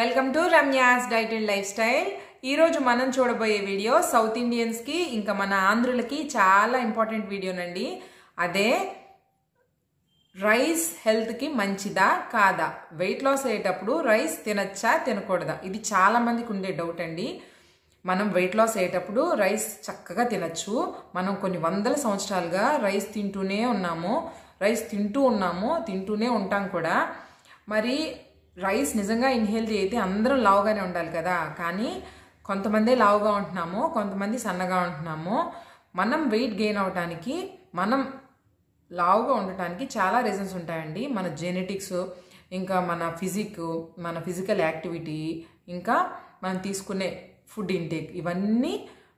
welcome to Ramya's diet and lifestyle ఈరోజు మనం చూడబోయే వీడియో సౌత్ ఇండియన్స్కి ఇంకా మన ఆంధ్రులకి చాలా ఇంపార్టెంట్ వీడియోనండి అదే రైస్ హెల్త్కి మంచిదా కాదా వెయిట్ లాస్ అయ్యేటప్పుడు రైస్ తినచ్చా తినకూడదా ఇది చాలా మందికి ఉండే డౌట్ అండి మనం వెయిట్ లాస్ అయ్యేటప్పుడు రైస్ చక్కగా తినచ్చు మనం కొన్ని వందల సంవత్సరాలుగా రైస్ తింటూనే ఉన్నాము రైస్ తింటూ ఉన్నాము తింటూనే ఉంటాం కూడా మరి రైస్ నిజంగా ఇన్హెల్దీ అయితే అందరం లావుగానే ఉండాలి కదా కానీ కొంతమంది లావుగా ఉంటున్నాము కొంతమంది సన్నగా ఉంటున్నాము మనం వెయిట్ గెయిన్ అవడానికి మనం లావుగా ఉండటానికి చాలా రీజన్స్ ఉంటాయండి మన జెనెటిక్స్ ఇంకా మన ఫిజిక్ మన ఫిజికల్ యాక్టివిటీ ఇంకా మనం తీసుకునే ఫుడ్ ఇంటేక్ ఇవన్నీ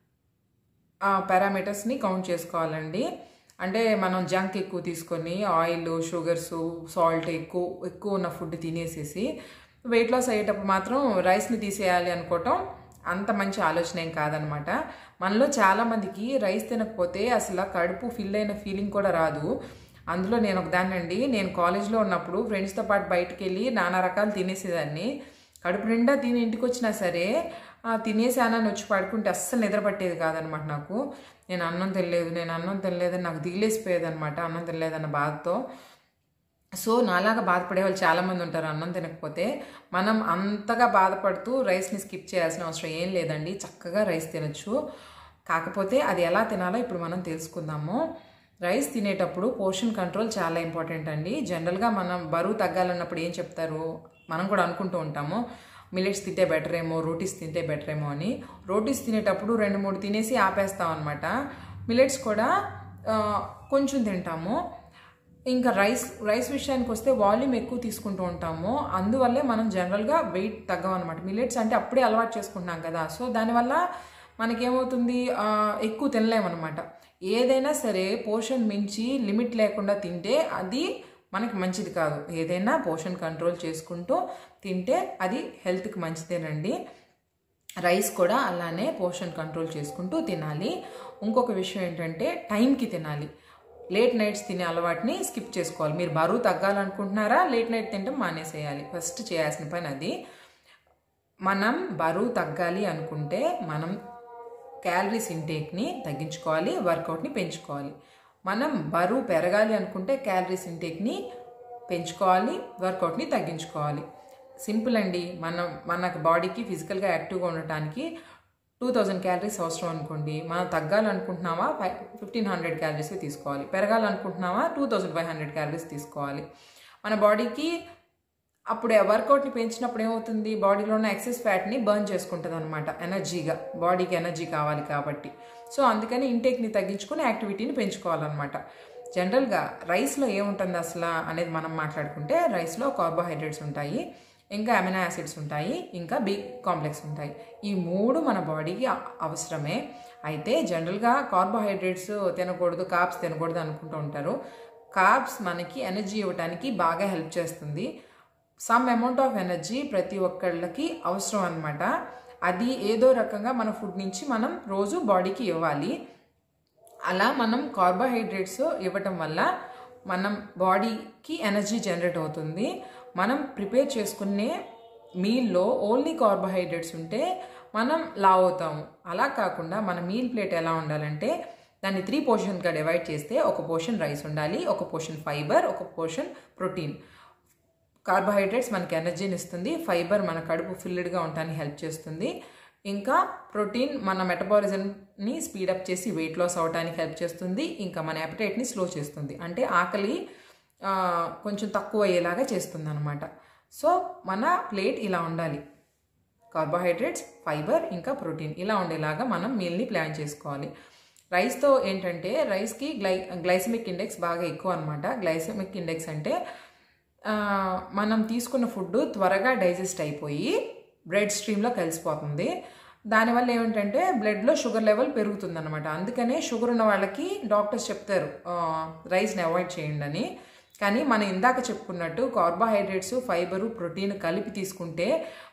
పారామీటర్స్ని కౌంట్ చేసుకోవాలండి అంటే మనం జంక్ ఎక్కువ తీసుకొని ఆయిల్ షుగర్స్ సాల్ట్ ఎక్కువ ఎక్కువ ఉన్న ఫుడ్ తినేసేసి వెయిట్ లాస్ అయ్యేటప్పుడు మాత్రం రైస్ని తీసేయాలి అనుకోవటం అంత మంచి ఆలోచన ఏం కాదనమాట మనలో చాలామందికి రైస్ తినకపోతే అసలు కడుపు ఫిల్ అయిన ఫీలింగ్ కూడా రాదు అందులో నేను ఒకదాన్నండి నేను కాలేజ్లో ఉన్నప్పుడు ఫ్రెండ్స్తో పాటు బయటకు వెళ్ళి నానా రకాలు తినేసేదాన్ని కడుపు నిండా తిని ఇంటికి వచ్చినా సరే తినేసానని వచ్చి పడుకుంటే అస్సలు నిద్ర పట్టేది కాదనమాట నాకు నేను అన్నం తినలేదు నేను అన్నం తినలేదని నాకు దిగిలేసిపోయేది అనమాట అన్నం తినలేదన్న బాధతో సో నాలాగా బాధపడే వాళ్ళు చాలామంది ఉంటారు అన్నం తినకపోతే మనం అంతగా బాధపడుతూ రైస్ని స్కిప్ చేయాల్సిన అవసరం ఏం లేదండి చక్కగా రైస్ తినచ్చు కాకపోతే అది ఎలా తినాలో ఇప్పుడు మనం తెలుసుకుందాము రైస్ తినేటప్పుడు పోర్షన్ కంట్రోల్ చాలా ఇంపార్టెంట్ అండి జనరల్గా మనం బరువు తగ్గాలన్నప్పుడు ఏం చెప్తారు మనం కూడా అనుకుంటూ ఉంటాము మిల్లెట్స్ తింటే బెటర్ ఏమో రోటీస్ తింటే బెటర్ ఏమో అని రోటీస్ తినేటప్పుడు రెండు మూడు తినేసి ఆపేస్తాం అనమాట మిల్లెట్స్ కూడా కొంచెం తింటాము ఇంకా రైస్ రైస్ విషయానికి వస్తే వాల్యూమ్ ఎక్కువ తీసుకుంటూ ఉంటాము అందువల్లే మనం జనరల్గా వెయిట్ తగ్గమన్నమాట మిల్లెట్స్ అంటే అప్పుడే అలవాటు చేసుకుంటున్నాం కదా సో దానివల్ల మనకేమవుతుంది ఎక్కువ తినలేమన్నమాట ఏదైనా సరే పోషన్ మించి లిమిట్ లేకుండా తింటే అది మనకి మంచిది కాదు ఏదైనా పోషన్ కంట్రోల్ చేసుకుంటూ తింటే అది హెల్త్కి మంచిదేనండి రైస్ కూడా అలానే పోషన్ కంట్రోల్ చేసుకుంటూ తినాలి ఇంకొక విషయం ఏంటంటే టైంకి తినాలి లేట్ నైట్స్ తినే అలవాటుని స్కిప్ చేసుకోవాలి మీరు బరువు తగ్గాలనుకుంటున్నారా లేట్ నైట్ తింటాం మానేసేయాలి ఫస్ట్ చేయాల్సిన పని అది మనం బరువు తగ్గాలి అనుకుంటే మనం క్యాలరీస్ ఇంటేక్ని తగ్గించుకోవాలి వర్కౌట్ని పెంచుకోవాలి మనం బరువు పెరగాలి అనుకుంటే క్యాలరీస్ ఇంటేక్ని పెంచుకోవాలి వర్కౌట్ని తగ్గించుకోవాలి సింపుల్ అండి మనం మన బాడీకి ఫిజికల్గా యాక్టివ్గా ఉండటానికి టూ థౌజండ్ క్యాలరీస్ అవసరం అనుకోండి మనం తగ్గాలనుకుంటున్నావా ఫైవ్ ఫిఫ్టీన్ హండ్రెడ్ క్యాలరీస్ తీసుకోవాలి పెరగాలనుకుంటున్నావా two thousand five hundred calories తీసుకోవాలి మన బాడీకి అప్పుడు వర్కౌట్ని పెంచినప్పుడు ఏమవుతుంది బాడీలో ఉన్న ఎక్సెస్ ఫ్యాట్ని బర్న్ చేసుకుంటుంది అనమాట ఎనర్జీగా బాడీకి ఎనర్జీ కావాలి కాబట్టి సో అందుకని ఇంటేక్ని తగ్గించుకొని యాక్టివిటీని పెంచుకోవాలన్నమాట జనరల్గా రైస్లో ఏముంటుంది అసలు అనేది మనం మాట్లాడుకుంటే రైస్లో కార్బోహైడ్రేట్స్ ఉంటాయి ఇంకా అమినో యాసిడ్స్ ఉంటాయి ఇంకా బి కాంప్లెక్స్ ఉంటాయి ఈ మూడు మన బాడీకి అవసరమే అయితే జనరల్గా కార్బోహైడ్రేట్స్ తినకూడదు కాప్స్ తినకూడదు అనుకుంటూ ఉంటారు కాప్స్ మనకి ఎనర్జీ ఇవ్వడానికి బాగా హెల్ప్ చేస్తుంది సమ్ అమౌంట్ ఆఫ్ ఎనర్జీ ప్రతి ఒక్కళ్ళకి అవసరం అనమాట అది ఏదో రకంగా మన ఫుడ్ నుంచి మనం రోజు బాడీకి ఇవ్వాలి అలా మనం కార్బోహైడ్రేట్స్ ఇవ్వటం వల్ల మనం బాడీకి ఎనర్జీ జనరేట్ అవుతుంది మనం ప్రిపేర్ చేసుకునే మీల్లో ఓన్లీ కార్బోహైడ్రేట్స్ ఉంటే మనం లావ్ అవుతాము అలా కాకుండా మన మీల్ ప్లేట్ ఎలా ఉండాలంటే దాన్ని త్రీ పోర్షన్గా డివైడ్ చేస్తే ఒక పోర్షన్ రైస్ ఉండాలి ఒక పోర్షన్ ఫైబర్ ఒక పోర్షన్ ప్రోటీన్ కార్బోహైడ్రేట్స్ మనకి ఎనర్జీని ఇస్తుంది ఫైబర్ మన కడుపు ఫిల్డ్గా ఉండడానికి హెల్ప్ చేస్తుంది ఇంకా ప్రోటీన్ మన మెటబాలిజంని స్పీడప్ చేసి వెయిట్ లాస్ అవడానికి హెల్ప్ చేస్తుంది ఇంకా మన అపటైట్ని స్లో చేస్తుంది అంటే ఆకలి కొంచెం తక్కువ అయ్యేలాగా చేస్తుంది అనమాట సో మన ప్లేట్ ఇలా ఉండాలి కార్బోహైడ్రేట్స్ ఫైబర్ ఇంకా ప్రోటీన్ ఇలా ఉండేలాగా మనం మీల్ని ప్లాన్ చేసుకోవాలి రైస్తో ఏంటంటే రైస్కి గ్లై గ్లైసమిక్ ఇండెక్స్ బాగా ఎక్కువ అనమాట గ్లైసమిక్ ఇండెక్స్ అంటే మనం తీసుకున్న ఫుడ్ త్వరగా డైజెస్ట్ అయిపోయి బ్లడ్ స్ట్రీమ్లో కలిసిపోతుంది దానివల్ల ఏమిటంటే బ్లడ్లో షుగర్ లెవెల్ పెరుగుతుంది అనమాట అందుకనే షుగర్ ఉన్న వాళ్ళకి డాక్టర్స్ చెప్తారు రైస్ని అవాయిడ్ చేయండి అని కానీ మనం ఇందాక చెప్పుకున్నట్టు కార్బోహైడ్రేట్స్ ఫైబరు ప్రోటీన్ కలిపి తీసుకుంటే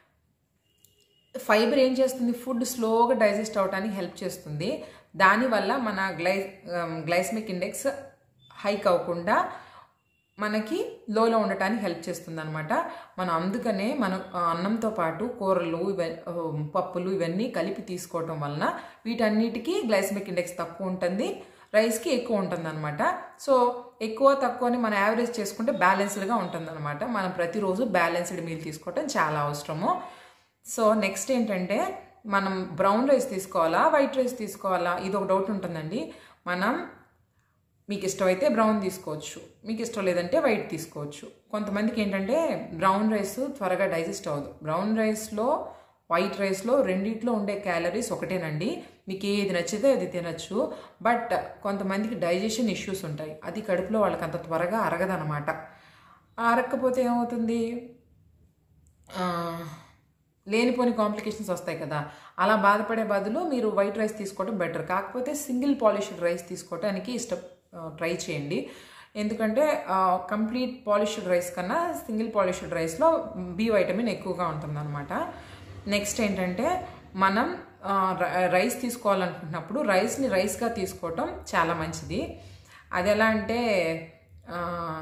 ఫైబర్ ఏం చేస్తుంది ఫుడ్ స్లోగా డైజెస్ట్ అవడానికి హెల్ప్ చేస్తుంది దానివల్ల మన గ్లై గ్లైస్మిక్ ఇండెక్స్ హైక్ అవ్వకుండా మనకి లోలో ఉండటానికి హెల్ప్ చేస్తుంది అనమాట మనం అందుకనే మనం ఆ, అన్నంతో పాటు కూరలు ఇవ ఆ, పప్పులు ఇవన్నీ కలిపి తీసుకోవటం వలన వీటన్నిటికీ గ్లైసమిక్ ఇండెక్స్ తక్కువ ఉంటుంది రైస్కి ఎక్కువ ఉంటుంది అనమాట సో ఎక్కువ తక్కువని మనం యావరేజ్ చేసుకుంటే బ్యాలెన్స్డ్గా ఉంటుంది అనమాట మనం ప్రతిరోజు బ్యాలెన్స్డ్ మీల్ తీసుకోవటం చాలా అవసరము సో నెక్స్ట్ ఏంటంటే మనం బ్రౌన్ రైస్ తీసుకోవాలా వైట్ రైస్ తీసుకోవాలా ఇది ఒక డౌట్ ఉంటుందండి మనం మీకు ఇష్టమైతే బ్రౌన్ తీసుకోవచ్చు మీకు ఇష్టం లేదంటే వైట్ తీసుకోవచ్చు కొంతమందికి ఏంటంటే బ్రౌన్ రైస్ త్వరగా డైజెస్ట్ అవ్వదు బ్రౌన్ రైస్లో వైట్ రైస్లో రెండిట్లో ఉండే క్యాలరీస్ ఒకటేనండి మీకు ఏది నచ్చితే అది తినచ్చు బట్ కొంతమందికి డైజెషన్ ఇష్యూస్ ఉంటాయి అది కడుపులో వాళ్ళకి అంత త్వరగా అరగదనమాట అరగకపోతే ఏమవుతుంది ఆ, లేనిపోని కాంప్లికేషన్స్ వస్తాయి కదా అలా బాధపడే బదులు మీరు వైట్ రైస్ తీసుకోవడం బెటర్ కాకపోతే సింగిల్ పాలిష్డ్ రైస్ తీసుకోవడానికి ఇష్టం ట్రై చేయండి ఎందుకంటే కంప్లీట్ పాలిష్డ్ రైస్ కన్నా సింగిల్ పాలిష్డ్ రైస్లో బి వైటమిన్ ఎక్కువగా ఉంటుందన్నమాట నెక్స్ట్ ఏంటంటే మనం ఆ, ర- రైస్ తీసుకోవాలనుకుంటున్నప్పుడు రైస్ని రైస్గా తీసుకోవటం చాలా మంచిది అది ఎలా అంటే ఆ,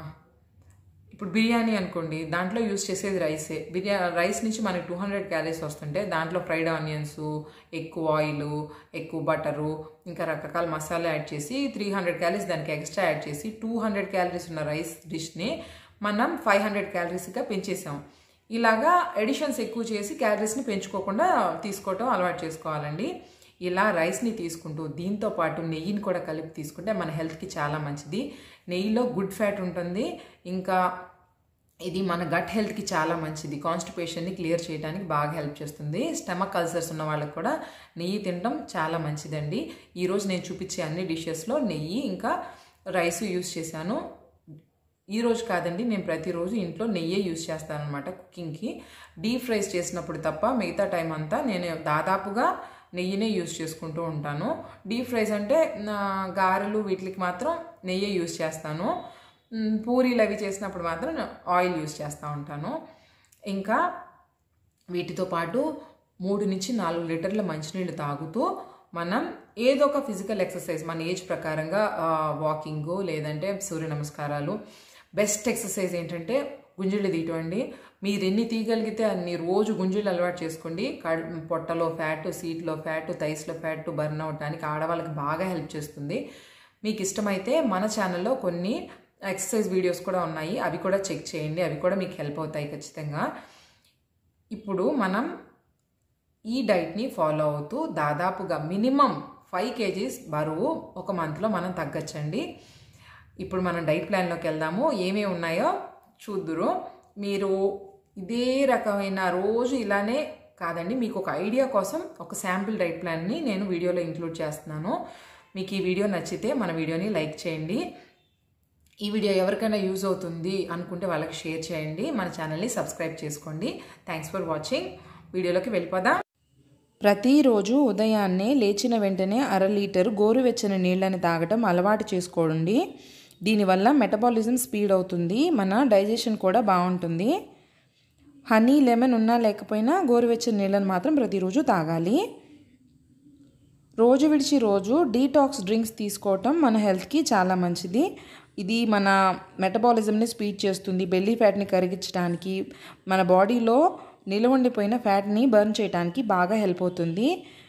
ఇప్పుడు బిర్యానీ అనుకోండి దాంట్లో యూస్ చేసేది రైసే బిర్యా రైస్ నుంచి మనకి టూ హండ్రెడ్ క్యాలరీస్ వస్తుంటే దాంట్లో ఫ్రైడ్ ఆనియన్స్ ఎక్కువ ఆయిల్ ఎక్కువ బటరు ఇంకా రకరకాల మసాలా యాడ్ చేసి త్రీ హండ్రెడ్ క్యాలరీస్ దానికి ఎక్స్ట్రా యాడ్ చేసి టూ హండ్రెడ్ క్యాలరీస్ ఉన్న రైస్ డిష్ని మనం ఫైవ్ హండ్రెడ్ క్యాలరీస్గా పెంచేసాం ఇలాగా ఎడిషన్స్ ఎక్కువ చేసి క్యాలరీస్ని పెంచుకోకుండా తీసుకోవటం అలవాటు చేసుకోవాలండి ఇలా రైస్ని తీసుకుంటూ దీంతో పాటు నెయ్యిని కూడా కలిపి తీసుకుంటే మన హెల్త్కి చాలా మంచిది నెయ్యిలో గుడ్ ఫ్యాట్ ఉంటుంది ఇంకా ఇది మన గట్ హెల్త్కి చాలా మంచిది కాన్స్టిపేషన్ని క్లియర్ చేయడానికి బాగా హెల్ప్ చేస్తుంది స్టమక్ అల్సర్స్ ఉన్న వాళ్ళకి కూడా నెయ్యి తినడం చాలా మంచిదండి ఈరోజు నేను చూపించే అన్ని డిషెస్లో నెయ్యి ఇంకా రైస్ యూస్ చేశాను ఈ రోజు కాదండి నేను ప్రతిరోజు ఇంట్లో నెయ్యే యూస్ చేస్తాను అనమాట కుకింగ్కి డీప్ ఫ్రైస్ చేసినప్పుడు తప్ప మిగతా టైం అంతా నేను దాదాపుగా నెయ్యినే యూస్ చేసుకుంటూ ఉంటాను డీప్ ఫ్రైస్ అంటే నా గారెలు వీటికి మాత్రం నెయ్యే యూస్ చేస్తాను మ్, పూరీలు అవి చేసినప్పుడు మాత్రం ఆయిల్ యూస్ చేస్తూ ఉంటాను ఇంకా వీటితో పాటు మూడు నుంచి నాలుగు లీటర్ల మంచినీళ్ళు తాగుతూ మనం ఏదో ఒక ఫిజికల్ ఎక్సర్సైజ్ మన ఏజ్ ప్రకారంగా వాకింగ్ లేదంటే సూర్య నమస్కారాలు బెస్ట్ ఎక్సర్సైజ్ ఏంటంటే గుంజులు తీయటం అండి మీరు ఎన్ని తీయగలిగితే అన్ని రోజు గుంజులు అలవాటు చేసుకోండి కడ్ పొట్టలో ఫ్యాట్ సీట్లో ఫ్యాట్ థైస్లో ఫ్యాట్ బర్న్ అవడానికి ఆడవాళ్ళకి బాగా హెల్ప్ చేస్తుంది మీకు ఇష్టమైతే మన ఛానల్లో కొన్ని ఎక్సర్సైజ్ వీడియోస్ కూడా ఉన్నాయి అవి కూడా చెక్ చేయండి అవి కూడా మీకు హెల్ప్ అవుతాయి ఖచ్చితంగా ఇప్పుడు మనం ఈ డైట్ని ఫాలో అవుతూ దాదాపుగా మినిమం ఫైవ్ కేజీస్ బరువు ఒక మంత్లో మనం తగ్గచ్చండి ఇప్పుడు మనం డైట్ ప్లాన్లోకి వెళ్దాము ఏమేమి ఉన్నాయో చూద్దురు మీరు ఇదే రకమైన రోజు ఇలానే కాదండి మీకు ఒక ఐడియా కోసం ఒక శాంపిల్ డైట్ ప్లాన్ని నేను వీడియోలో ఇంక్లూడ్ చేస్తున్నాను మీకు ఈ వీడియో నచ్చితే మన వీడియోని లైక్ చేయండి ఈ వీడియో ఎవరికైనా యూజ్ అవుతుంది అనుకుంటే వాళ్ళకి షేర్ చేయండి మన ఛానల్ని సబ్స్క్రైబ్ చేసుకోండి థ్యాంక్స్ ఫర్ వాచింగ్ వీడియోలోకి వెళ్ళిపోదాం ప్రతిరోజు ఉదయాన్నే లేచిన వెంటనే అర లీటర్ గోరువెచ్చని నీళ్ళని తాగటం అలవాటు చేసుకోండి దీనివల్ల మెటబాలిజం స్పీడ్ అవుతుంది మన డైజెషన్ కూడా బాగుంటుంది హనీ లెమన్ ఉన్నా లేకపోయినా గోరువెచ్చని నీళ్ళని మాత్రం ప్రతిరోజు తాగాలి రోజు విడిచి రోజు డీటాక్స్ డ్రింక్స్ తీసుకోవటం మన హెల్త్కి చాలా మంచిది ఇది మన మెటబాలిజంని స్పీడ్ చేస్తుంది బెల్లీ ఫ్యాట్ని కరిగించడానికి మన బాడీలో నిలవ ఉండిపోయిన ఫ్యాట్ని బర్న్ చేయడానికి బాగా హెల్ప్ అవుతుంది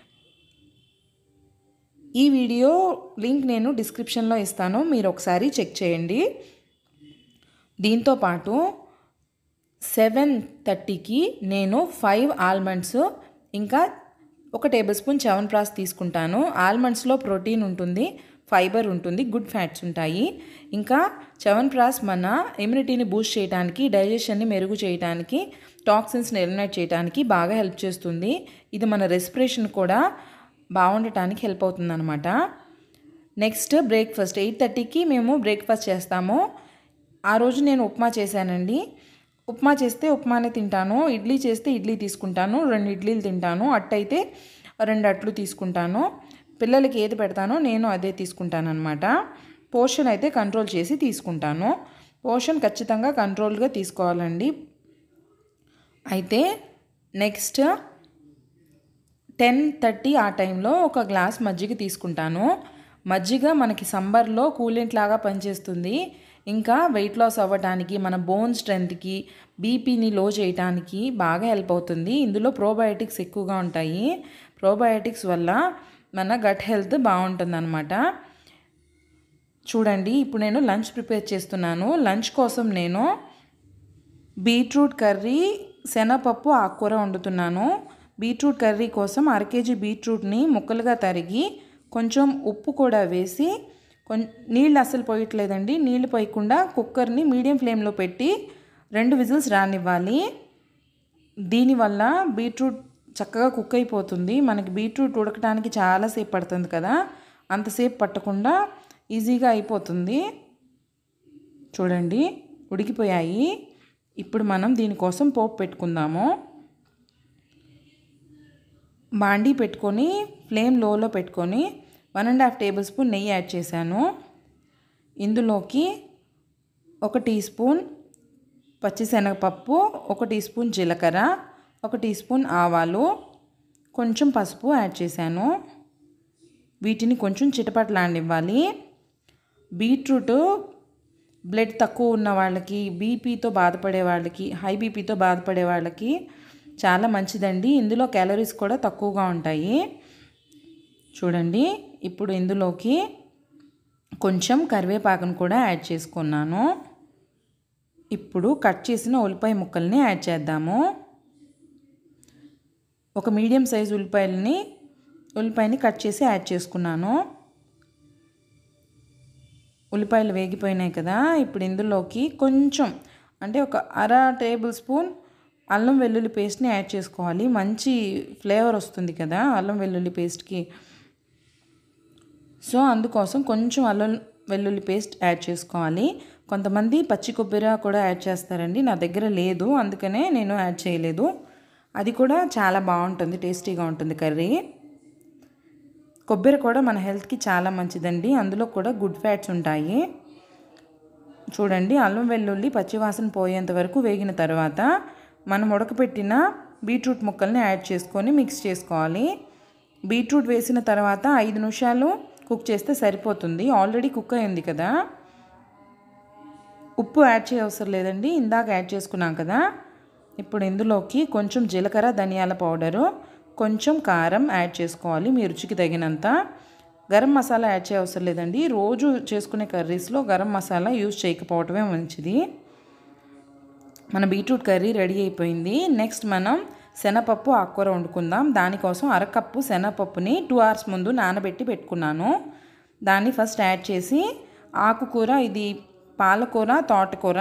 ఈ వీడియో లింక్ నేను డిస్క్రిప్షన్లో ఇస్తాను మీరు ఒకసారి చెక్ చేయండి దీంతో పాటు సెవెన్ థర్టీకి నేను ఫైవ్ ఆల్మండ్స్ ఇంకా ఒక టేబుల్ స్పూన్ చవన్ప్రాస్ తీసుకుంటాను ఆల్మండ్స్లో ప్రోటీన్ ఉంటుంది ఫైబర్ ఉంటుంది గుడ్ ఫ్యాట్స్ ఉంటాయి ఇంకా చవన్ప్రాస్ మన ఇమ్యూనిటీని బూస్ట్ చేయడానికి డైజెషన్ని మెరుగు చేయడానికి టాక్సిన్స్ని ఎలిమినేట్ చేయడానికి బాగా హెల్ప్ చేస్తుంది ఇది మన రెస్పిరేషన్ కూడా బాగుండటానికి హెల్ప్ అవుతుంది అనమాట నెక్స్ట్ బ్రేక్ఫాస్ట్ ఎయిట్ థర్టీకి మేము బ్రేక్ఫాస్ట్ చేస్తాము ఆ రోజు నేను ఉప్మా చేశానండి ఉప్మా చేస్తే ఉప్మానే తింటాను ఇడ్లీ చేస్తే ఇడ్లీ తీసుకుంటాను రెండు ఇడ్లీలు తింటాను అట్టు అయితే రెండు అట్లు తీసుకుంటాను పిల్లలకి ఏది పెడతానో నేను అదే తీసుకుంటాను అనమాట పోర్షన్ అయితే కంట్రోల్ చేసి తీసుకుంటాను పోర్షన్ ఖచ్చితంగా కంట్రోల్గా తీసుకోవాలండి అయితే నెక్స్ట్ టెన్ థర్టీ ఆ టైంలో ఒక గ్లాస్ మజ్జిగ తీసుకుంటాను మజ్జిగ మనకి సంబర్లో కూలెంట్ లాగా పనిచేస్తుంది ఇంకా వెయిట్ లాస్ అవ్వడానికి మన బోన్ స్ట్రెంత్కి బీపీని లో చేయడానికి బాగా హెల్ప్ అవుతుంది ఇందులో ప్రోబయోటిక్స్ ఎక్కువగా ఉంటాయి ప్రోబయోటిక్స్ వల్ల మన గట్ హెల్త్ బాగుంటుందన్నమాట చూడండి ఇప్పుడు నేను లంచ్ ప్రిపేర్ చేస్తున్నాను లంచ్ కోసం నేను బీట్రూట్ కర్రీ శనగపప్పు ఆకుకూర వండుతున్నాను బీట్రూట్ కర్రీ కోసం అర కేజీ బీట్రూట్ని ముక్కలుగా తరిగి కొంచెం ఉప్పు కూడా వేసి కొం నీళ్ళు అస్సలు పోయట్లేదండి నీళ్ళు పోయకుండా కుక్కర్ని మీడియం ఫ్లేమ్లో పెట్టి రెండు విజిల్స్ రానివ్వాలి దీనివల్ల బీట్రూట్ చక్కగా కుక్ అయిపోతుంది మనకి బీట్రూట్ ఉడకడానికి చాలాసేపు పడుతుంది కదా అంతసేపు పట్టకుండా ఈజీగా అయిపోతుంది చూడండి ఉడికిపోయాయి ఇప్పుడు మనం దీనికోసం పోపు పెట్టుకుందాము బాండీ పెట్టుకొని ఫ్లేమ్ లోలో పెట్టుకొని one and half tablespoon నెయ్యి యాడ్ చేశాను ఇందులోకి ఒక టీ స్పూన్ పచ్చిశనగపప్పు ఒక టీ స్పూన్ జీలకర్ర ఒక టీ స్పూన్ ఆవాలు కొంచెం పసుపు యాడ్ చేశాను వీటిని కొంచెం చిటపట్లాడివ్వాలి బీట్రూట్ బ్లడ్ తక్కువ ఉన్న వాళ్ళకి బీపీతో బాధపడే వాళ్ళకి హై బీపీతో బాధపడే వాళ్ళకి చాలా మంచిదండి ఇందులో క్యాలరీస్ కూడా తక్కువగా ఉంటాయి చూడండి ఇప్పుడు ఇందులోకి కొంచెం కరివేపాకును కూడా యాడ్ చేసుకున్నాను ఇప్పుడు కట్ చేసిన ఉల్లిపాయ ముక్కల్ని యాడ్ చేద్దాము ఒక మీడియం సైజ్ ఉల్లిపాయలని ఉల్లిపాయని కట్ చేసి యాడ్ చేసుకున్నాను ఉల్లిపాయలు వేగిపోయినాయి కదా ఇప్పుడు ఇందులోకి కొంచెం అంటే ఒక అర టేబుల్ స్పూన్ అల్లం వెల్లుల్లి పేస్ట్ని యాడ్ చేసుకోవాలి మంచి ఫ్లేవర్ వస్తుంది కదా అల్లం వెల్లుల్లి పేస్ట్కి సో అందుకోసం కొంచెం అల్లం వెల్లుల్లి పేస్ట్ యాడ్ చేసుకోవాలి కొంతమంది పచ్చి కొబ్బరి కూడా యాడ్ చేస్తారండి నా దగ్గర లేదు అందుకనే నేను యాడ్ చేయలేదు అది కూడా చాలా బాగుంటుంది టేస్టీగా ఉంటుంది కర్రీ కొబ్బరి కూడా మన హెల్త్కి చాలా మంచిదండి అందులో కూడా గుడ్ ఫ్యాట్స్ ఉంటాయి చూడండి అల్లం వెల్లుల్లి పచ్చివాసన పోయేంత వరకు వేగిన తర్వాత మనం ఉడకపెట్టిన బీట్రూట్ ముక్కల్ని యాడ్ చేసుకొని మిక్స్ చేసుకోవాలి బీట్రూట్ వేసిన తర్వాత ఐదు నిమిషాలు కుక్ చేస్తే సరిపోతుంది ఆల్రెడీ కుక్ అయింది కదా ఉప్పు యాడ్ చేయవసరం లేదండి ఇందాక యాడ్ చేసుకున్నాం కదా ఇప్పుడు ఇందులోకి కొంచెం జీలకర్ర ధనియాల పౌడరు కొంచెం కారం యాడ్ చేసుకోవాలి మీ రుచికి తగినంత గరం మసాలా యాడ్ చేయవసరం లేదండి రోజు చేసుకునే కర్రీస్లో గరం మసాలా యూజ్ చేయకపోవటమే మంచిది మన బీట్రూట్ కర్రీ రెడీ అయిపోయింది నెక్స్ట్ మనం శనగపప్పు ఆకుకూర వండుకుందాం దానికోసం అరకప్పు శనగపప్పుని టూ అవర్స్ ముందు నానబెట్టి పెట్టుకున్నాను దాన్ని ఫస్ట్ యాడ్ చేసి ఆకుకూర ఇది పాలకూర తోటకూర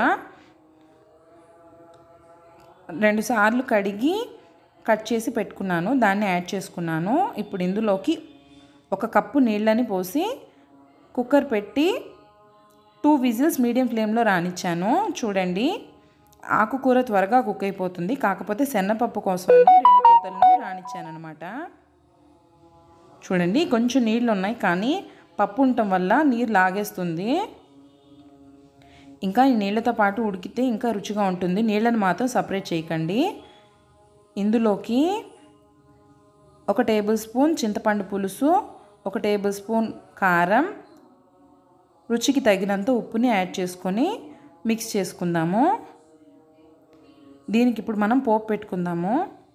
రెండు సార్లు కడిగి కట్ చేసి పెట్టుకున్నాను దాన్ని యాడ్ చేసుకున్నాను ఇప్పుడు ఇందులోకి ఒక కప్పు నీళ్ళని పోసి కుక్కర్ పెట్టి టూ విజిల్స్ మీడియం ఫ్లేమ్లో రానిచ్చాను చూడండి ఆకుకూర త్వరగా కుక్ అయిపోతుంది కాకపోతే శనగపప్పు కోసం రెండు కూతలను రానిచ్చాను అనమాట చూడండి కొంచెం నీళ్ళు ఉన్నాయి కానీ పప్పు ఉండటం వల్ల నీరు లాగేస్తుంది ఇంకా ఈ నీళ్ళతో పాటు ఉడికితే ఇంకా రుచిగా ఉంటుంది నీళ్ళని మాత్రం సపరేట్ చేయకండి ఇందులోకి ఒక టేబుల్ స్పూన్ చింతపండు పులుసు ఒక టేబుల్ స్పూన్ కారం రుచికి తగినంత ఉప్పుని యాడ్ చేసుకొని మిక్స్ చేసుకుందాము దీనికి ఇప్పుడు మనం పోపు పెట్టుకుందాము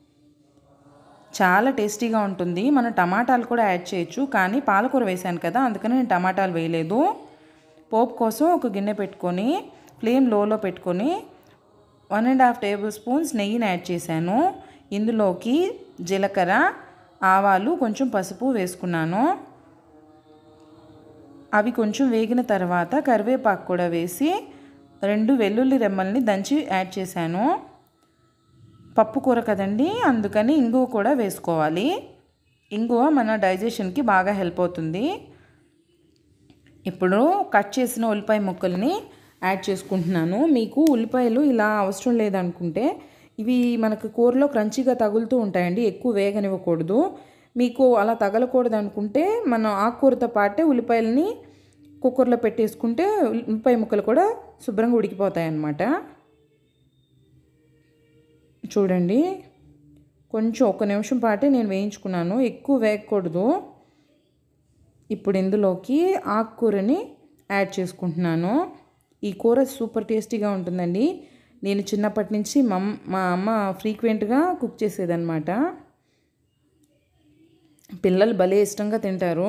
చాలా టేస్టీగా ఉంటుంది మనం టమాటాలు కూడా యాడ్ చేయొచ్చు కానీ పాలకూర వేసాను కదా అందుకని నేను టమాటాలు వేయలేదు పోపు కోసం ఒక గిన్నె పెట్టుకొని ఫ్లేమ్ లోలో పెట్టుకొని one and half tablespoons నెయ్యిని యాడ్ చేశాను ఇందులోకి జీలకర్ర ఆవాలు కొంచెం పసుపు వేసుకున్నాను అవి కొంచెం వేగిన తర్వాత కరివేపాకు కూడా వేసి రెండు వెల్లుల్లి రెమ్మల్ని దంచి యాడ్ చేశాను పప్పు కూర కదండి అందుకని ఇంగువ కూడా వేసుకోవాలి ఇంగువ మన డైజెషన్కి బాగా హెల్ప్ అవుతుంది ఇప్పుడు కట్ చేసిన ఉల్లిపాయ ముక్కల్ని యాడ్ చేసుకుంటున్నాను మీకు ఉల్లిపాయలు ఇలా అవసరం లేదనుకుంటే ఇవి మనకు కూరలో క్రంచీగా తగులుతూ ఉంటాయండి ఎక్కువ వేగనివ్వకూడదు మీకు అలా తగలకూడదు అనుకుంటే మనం ఆకుకూరతో పాటే ఉల్లిపాయలని కుక్కర్లో పెట్టేసుకుంటే ఉల్లిపాయ ముక్కలు కూడా శుభ్రంగా ఉడికిపోతాయి అన్నమాట చూడండి కొంచెం ఒక నిమిషం పాటే నేను వేయించుకున్నాను ఎక్కువ వేయకూడదు ఇప్పుడు ఇందులోకి ఆకుకూరని యాడ్ చేసుకుంటున్నాను ఈ కూర సూపర్ టేస్టీగా ఉంటుందండి నేను చిన్నప్పటి నుంచి మా అమ్మ- మా అమ్మ ఫ్రీక్వెంట్గా కుక్ చేసేదన్నమాట పిల్లలు భలే ఇష్టంగా తింటారు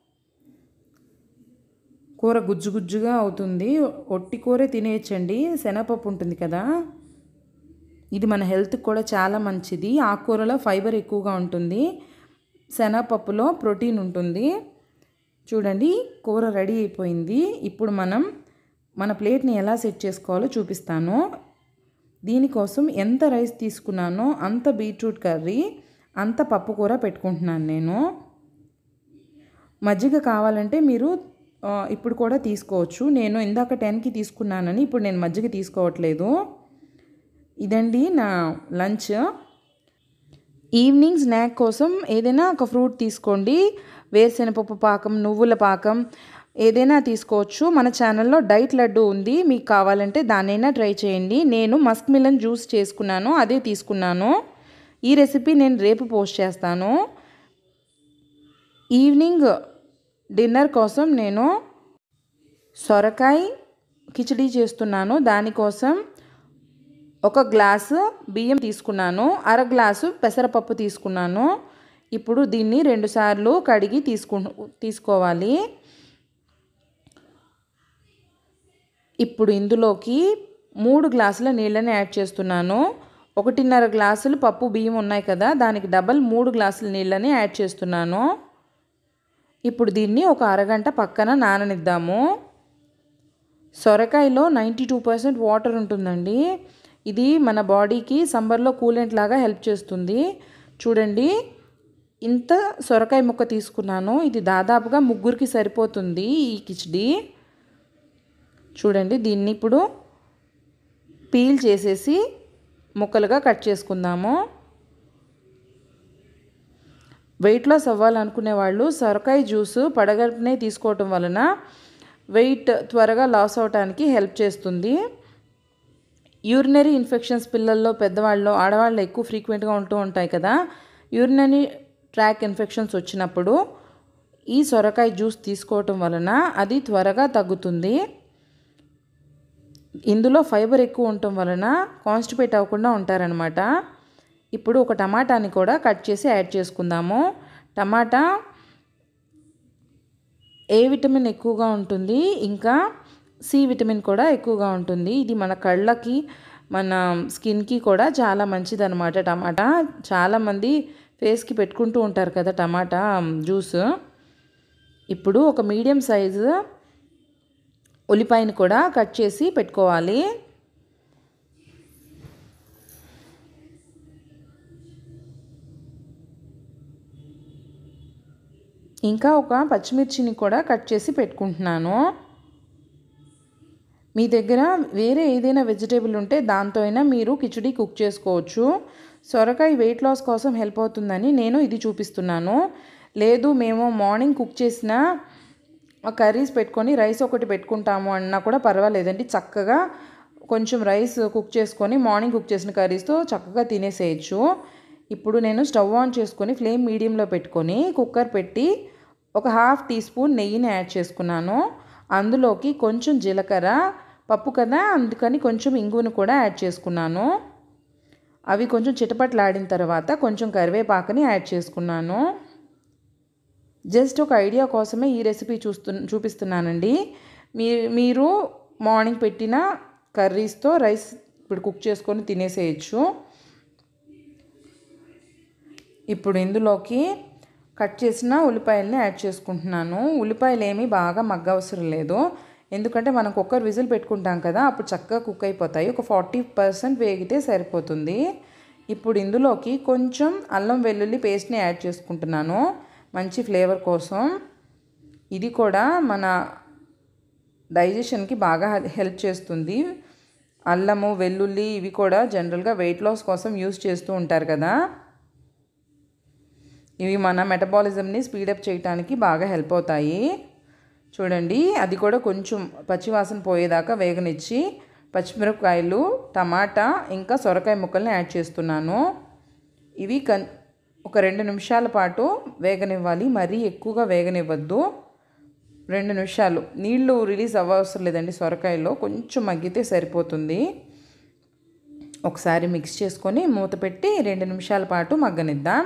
కూర గుజ్జు గుజ్జుగా అవుతుంది ఒట్టి కూరే తినేయచ్చండి శనగపప్పు ఉంటుంది కదా ఇది మన హెల్త్కి కూడా చాలా మంచిది ఆకుకూరలో ఫైబర్ ఎక్కువగా ఉంటుంది శనగపప్పులో ప్రోటీన్ ఉంటుంది చూడండి కూర రెడీ అయిపోయింది ఇప్పుడు మనం మన ప్లేట్ని ఎలా సెట్ చేసుకోవాలో చూపిస్తాను దీనికోసం ఎంత రైస్ తీసుకున్నానో అంత బీట్రూట్ కర్రీ అంత పప్పు కూర పెట్టుకుంటున్నాను నేను మజ్జిగ కావాలంటే మీరు ఆ, ఇప్పుడు కూడా తీసుకోవచ్చు నేను ఇందాక టెన్కి తీసుకున్నానని ఇప్పుడు నేను మజ్జిగ తీసుకోవట్లేదు ఇదండి నా లంచ్ ఈవినింగ్ స్నాక్ కోసం ఏదైనా ఒక ఫ్రూట్ తీసుకోండి వేరుశెనగపప్పు పాకం నువ్వుల పాకం ఏదైనా తీసుకోవచ్చు మన ఛానల్లో డైట్ లడ్డు ఉంది మీకు కావాలంటే దాన్నైనా ట్రై చేయండి నేను మస్క్ మిలన్ జ్యూస్ చేసుకున్నాను అదే తీసుకున్నాను ఈ రెసిపీ నేను రేపు పోస్ట్ చేస్తాను ఈవినింగ్ డిన్నర్ కోసం నేను సొరకాయ కిచడీ చేస్తున్నాను దానికోసం ఒక గ్లాసు బియ్యం తీసుకున్నాను అర గ్లాసు పెసరపప్పు తీసుకున్నాను ఇప్పుడు దీన్ని రెండుసార్లు కడిగి తీసుకు తీసుకోవాలి ఇప్పుడు ఇందులోకి మూడు గ్లాసుల నీళ్ళని యాడ్ చేస్తున్నాను ఒకటిన్నర గ్లాసులు పప్పు బియ్యం ఉన్నాయి కదా దానికి డబల్ మూడు గ్లాసుల నీళ్ళని యాడ్ చేస్తున్నాను ఇప్పుడు దీన్ని ఒక అరగంట పక్కన నాననిద్దాము సొరకాయలో నైంటీ టూ పర్సెంట్ వాటర్ ఉంటుందండి ఇది మన బాడీకి సమ్మర్లో కూలెంట్ లాగా హెల్ప్ చేస్తుంది చూడండి ఇంత సొరకాయ ముక్క తీసుకున్నాను ఇది దాదాపుగా ముగ్గురికి సరిపోతుంది ఈ కిచడీ చూడండి దీన్ని ఇప్పుడు పీల్ చేసేసి ముక్కలుగా కట్ చేసుకుందాము వెయిట్ లాస్ అవ్వాలనుకునే వాళ్ళు సొరకాయ జ్యూస్ పడగడుపునే తీసుకోవటం వలన వెయిట్ త్వరగా లాస్ అవడానికి హెల్ప్ చేస్తుంది యూరినరీ ఇన్ఫెక్షన్స్ పిల్లల్లో పెద్దవాళ్ళు ఆడవాళ్ళు ఎక్కువ ఫ్రీక్వెంట్గా ఉంటూ ఉంటాయి కదా యూరినరీ ట్రాక్ ఇన్ఫెక్షన్స్ వచ్చినప్పుడు ఈ సొరకాయ జ్యూస్ తీసుకోవటం వలన అది త్వరగా తగ్గుతుంది ఇందులో ఫైబర్ ఎక్కువ ఉండటం వలన కాన్స్టిపేట్ అవ్వకుండా ఉంటారనమాట ఇప్పుడు ఒక టమాటాని కూడా కట్ చేసి యాడ్ చేసుకుందాము టమాటా ఏ విటమిన్ ఎక్కువగా ఉంటుంది ఇంకా సి విటమిన్ కూడా ఎక్కువగా ఉంటుంది ఇది మన కళ్ళకి మన స్కిన్కి కూడా చాలా మంచిది అనమాట టమాటా చాలామంది ఫేస్కి పెట్టుకుంటూ ఉంటారు కదా టమాటా జ్యూస్ ఇప్పుడు ఒక మీడియం సైజు ఉల్లిపాయని కూడా కట్ చేసి పెట్టుకోవాలి ఇంకా ఒక పచ్చిమిర్చిని కూడా కట్ చేసి పెట్టుకుంటున్నాను మీ దగ్గర వేరే ఏదైనా వెజిటేబుల్ ఉంటే దాంతో అయినా మీరు కిచడీ కుక్ చేసుకోవచ్చు సొరకాయ వెయిట్ లాస్ కోసం హెల్ప్ అవుతుందని నేను ఇది చూపిస్తున్నాను లేదు మేము మార్నింగ్ కుక్ చేసిన కర్రీస్ పెట్టుకొని రైస్ ఒకటి పెట్టుకుంటాము అన్నా కూడా పర్వాలేదండి చక్కగా కొంచెం రైస్ కుక్ చేసుకొని మార్నింగ్ కుక్ చేసిన కర్రీస్తో చక్కగా తినేసేయచ్చు ఇప్పుడు నేను స్టవ్ ఆన్ చేసుకొని ఫ్లేమ్ మీడియంలో పెట్టుకొని కుక్కర్ పెట్టి ఒక హాఫ్ టీ స్పూన్ నెయ్యిని యాడ్ చేసుకున్నాను అందులోకి కొంచెం జీలకర్ర పప్పు కదా అందుకని కొంచెం ఇంగువను కూడా యాడ్ చేసుకున్నాను అవి కొంచెం చిటపట్లాడిన తర్వాత కొంచెం కరివేపాకుని యాడ్ చేసుకున్నాను జస్ట్ ఒక ఐడియా కోసమే ఈ రెసిపీ చూస్తు చూపిస్తున్నానండి మీ మీరు మార్నింగ్ పెట్టిన కర్రీస్తో రైస్ ఇప్పుడు కుక్ చేసుకొని తినేసేయచ్చు ఇప్పుడు ఇందులోకి కట్ చేసిన ఉల్లిపాయలని యాడ్ చేసుకుంటున్నాను ఉల్లిపాయలు ఏమీ బాగా మగ్గవసరం లేదు ఎందుకంటే మనం కుక్కర్ విజిల్ పెట్టుకుంటాం కదా అప్పుడు చక్కగా కుక్ అయిపోతాయి ఒక ఫార్టీ పర్సెంట్ వేగితే సరిపోతుంది ఇప్పుడు ఇందులోకి కొంచెం అల్లం వెల్లుల్లి పేస్ట్ని యాడ్ చేసుకుంటున్నాను మంచి ఫ్లేవర్ కోసం ఇది కూడా మన డైజెషన్కి బాగా హెల్ప్ చేస్తుంది అల్లము వెల్లుల్లి ఇవి కూడా జనరల్గా వెయిట్ లాస్ కోసం యూస్ చేస్తూ ఉంటారు కదా ఇవి మన మెటబాలిజంని స్పీడప్ చేయడానికి బాగా హెల్ప్ అవుతాయి చూడండి అది కూడా కొంచెం పచ్చివాసన పోయేదాకా వేగనిచ్చి పచ్చిమిరపకాయలు టమాటా ఇంకా సొరకాయ ముక్కల్ని యాడ్ చేస్తున్నాను ఇవి కన్ ఒక రెండు నిమిషాల పాటు వేగనివ్వాలి మరీ ఎక్కువగా వేగనివ్వద్దు రెండు నిమిషాలు నీళ్లు రిలీజ్ అవ్వవసరం లేదండి సొరకాయలో కొంచెం మగ్గితే సరిపోతుంది ఒకసారి మిక్స్ చేసుకొని మూత పెట్టి రెండు నిమిషాల పాటు మగ్గనిద్దాం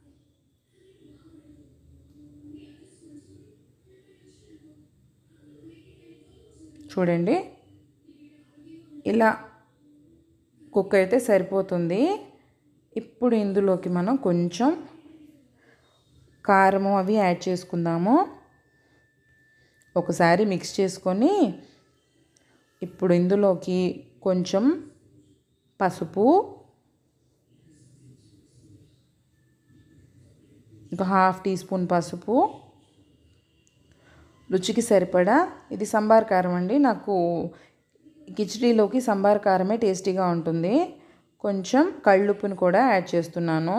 చూడండి ఇలా కుక్ అయితే సరిపోతుంది ఇప్పుడు ఇందులోకి మనం కొంచెం కారము అవి యాడ్ చేసుకుందాము ఒకసారి మిక్స్ చేసుకొని ఇప్పుడు ఇందులోకి కొంచెం పసుపు ఒక హాఫ్ టీ స్పూన్ పసుపు రుచికి సరిపడా ఇది సంబార్ కారం అండి నాకు కిచడీలోకి సంబార్ కారమే టేస్టీగా ఉంటుంది కొంచెం కళ్ళుప్పుని కూడా యాడ్ చేస్తున్నాను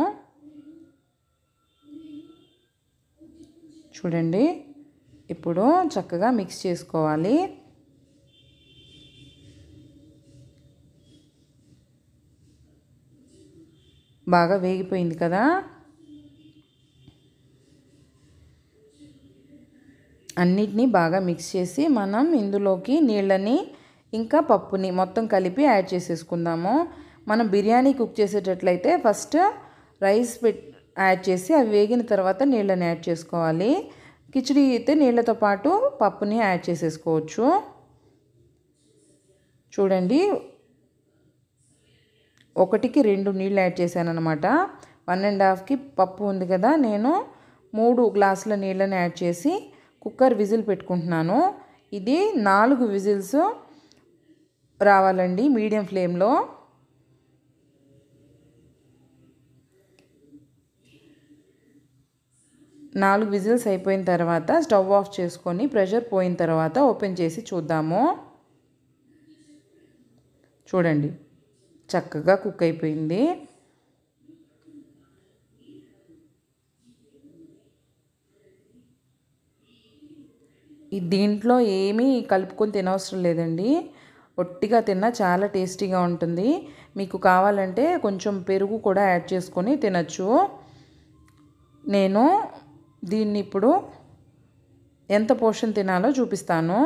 చూడండి ఇప్పుడు చక్కగా మిక్స్ చేసుకోవాలి బాగా వేగిపోయింది కదా అన్నిటినీ బాగా మిక్స్ చేసి మనం ఇందులోకి నీళ్ళని ఇంకా పప్పుని మొత్తం కలిపి యాడ్ చేసేసుకుందాము మనం బిర్యానీ కుక్ చేసేటట్లయితే ఫస్ట్ రైస్ పెట్ యాడ్ చేసి అవి వేగిన తర్వాత నీళ్ళని యాడ్ చేసుకోవాలి కిచడీ అయితే నీళ్ళతో పాటు పప్పుని యాడ్ చేసేసుకోవచ్చు చూడండి ఒకటికి రెండు నీళ్ళు యాడ్ చేశాను అనమాట వన్ అండ్ హాఫ్కి పప్పు ఉంది కదా నేను మూడు గ్లాసుల నీళ్ళని యాడ్ చేసి కుక్కర్ విజిల్ పెట్టుకుంటున్నాను ఇది నాలుగు విజిల్స్ రావాలండి మీడియం ఫ్లేమ్లో నాలుగు విజిల్స్ అయిపోయిన తర్వాత స్టవ్ ఆఫ్ చేసుకొని ప్రెషర్ పోయిన తర్వాత ఓపెన్ చేసి చూద్దాము చూడండి చక్కగా కుక్ అయిపోయింది ఈ దీంట్లో ఏమీ కలుపుకొని తినవసరం లేదండి ఒట్టిగా తిన్నా చాలా టేస్టీగా ఉంటుంది మీకు కావాలంటే కొంచెం పెరుగు కూడా యాడ్ చేసుకొని తినచ్చు నేను దీన్ని ఇప్పుడు ఎంత పోర్షన్ తినాలో చూపిస్తాను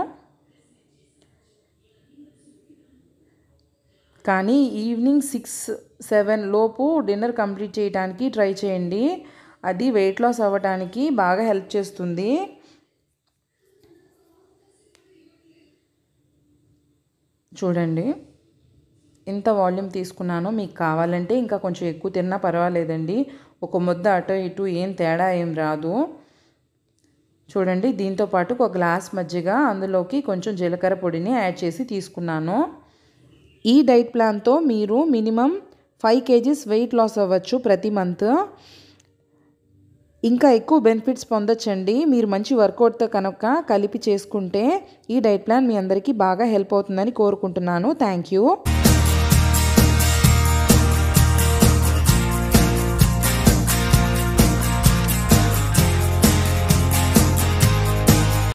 కానీ ఈవినింగ్ సిక్స్ సెవెన్ లోపు డిన్నర్ కంప్లీట్ చేయడానికి ట్రై చేయండి అది వెయిట్ లాస్ అవ్వడానికి బాగా హెల్ప్ చేస్తుంది చూడండి ఇంత వాల్యూమ్ తీసుకున్నాను మీకు కావాలంటే ఇంకా కొంచెం ఎక్కువ తిన్నా పర్వాలేదండి ఒక ముద్ద అటు ఇటు ఏం తేడా ఏం రాదు చూడండి దీంతో పాటు ఒక గ్లాస్ మజ్జిగ అందులోకి కొంచెం జీలకర్ర పొడిని యాడ్ చేసి తీసుకున్నాను ఈ డైట్ ప్లాన్తో మీరు minimum five kgs weight loss అవ్వచ్చు ప్రతి మంత్ ఇంకా ఎక్కువ బెనిఫిట్స్ పొందొచ్చండి మీరు మంచి వర్కౌట్తో కనుక కలిపి చేసుకుంటే ఈ డైట్ ప్లాన్ మీ అందరికీ బాగా హెల్ప్ అవుతుందని కోరుకుంటున్నాను థ్యాంక్ యూ